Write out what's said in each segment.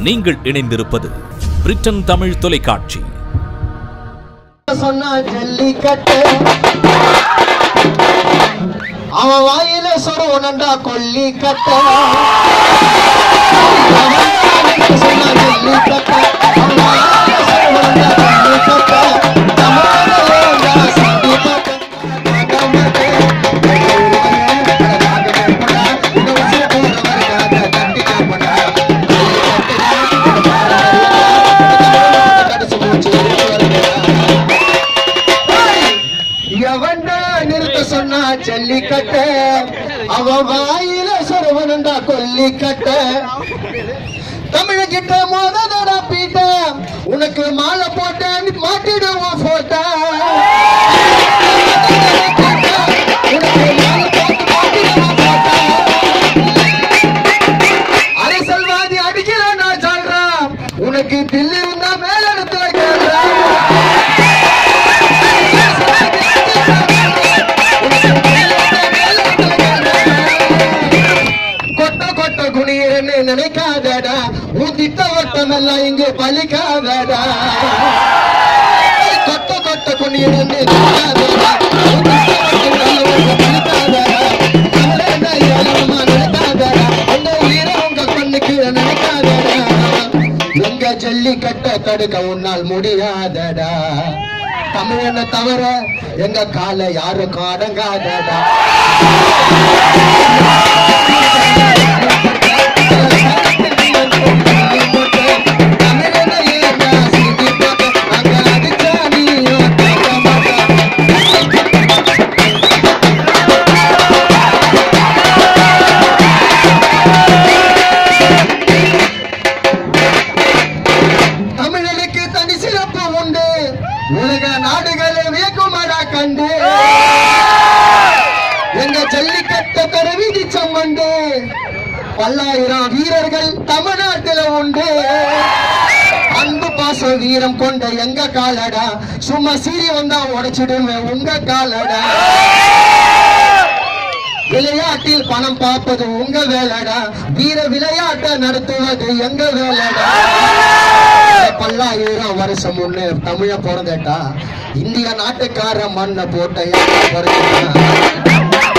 நீங்கள் இணைந்திருப்பது பிரிட்டன் தமிழ் தொலைக்காட்சி சொன்னா ஜல்லிக்கட்டு அவன் வாயில சொருவனண்டா கொல்லி கட்ட சொன்னா ஜல்லிக்கட்டு அவன் வாயில சொருவனண்டா கொல்லி கட்ட தமிழ்நாடுல சிந்திக்கட்டு எவன்டா நிறுத்த சொன்னா ஜல்லிக்கட்ட அவ வாயில சொருவனண்டா கொல்லிக்கட்ட தமிழகிட்ட மோதடா பீட்ட உனக்கு மாலை போட்ட மாட்டிடுவோம் போட்டா அரசல்வாதி அடிக்கல நான் சொல்றேன் உனக்கு தில்லு இருந்தா மேல இடத்துல கேள்றேன் கொட்ட கொட்ட குனியன்னு நினைக்காதடா உன் திட்ட வட்டம் எல்லாம் இங்கு பலிக்காதடா கொட்ட கொட்ட குனியன்னு நினைக்காதடா உன் திட்ட வட்டம் எல்லாம் இங்கு பலிக்காதடா கல்லணை ஏளனமா நினைக்காதடா அந்த உயிரை உங்க கண்ணுக்கு நினைக்காதடா எங்க ஜல்லிக்கட்ட தடுக்க உன்னால் முடியாதடா தமிழனை தவிர எங்க காலை யாருக்கும் அடங்காதடா தமிழருக்கு தனி சிறப்பு உண்டு உலக நாடுகளை வியக்குமடா கண்டு எங்க ஜல்லிக்கட்ட கருவிதி சம்மண்டு பல்லாயிரம் வீரர்கள் தமிழ்நாட்டில உண்டு அன்பு பாசம் வீரம் கொண்ட எங்க காலடா சும்மா சீரி வந்தா உடைச்சிடுவேன் உங்க காலடா விளையாட்டில் பணம் பார்ப்பது உங்க வேலைடா வீர விளையாட்டை நடத்துவது எங்க வேலைடா பல்லாயிரம் வருஷம் முன்னே தமிழ பிறந்தட்டா இந்திய நாட்டுக்கார மண்ணை போட்ட எங்க பிறந்தட்டா?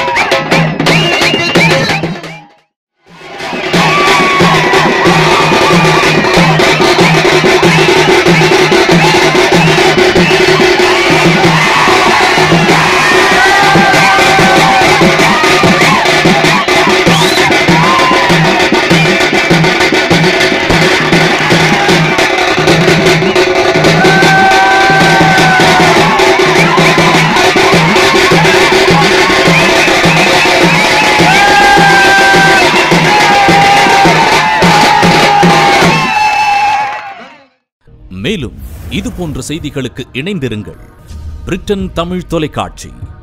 மேலும் இது போன்ற செய்திகளுக்கு இணைந்திருங்கள் பிரிட்டன் தமிழ் தொலைக்காட்சி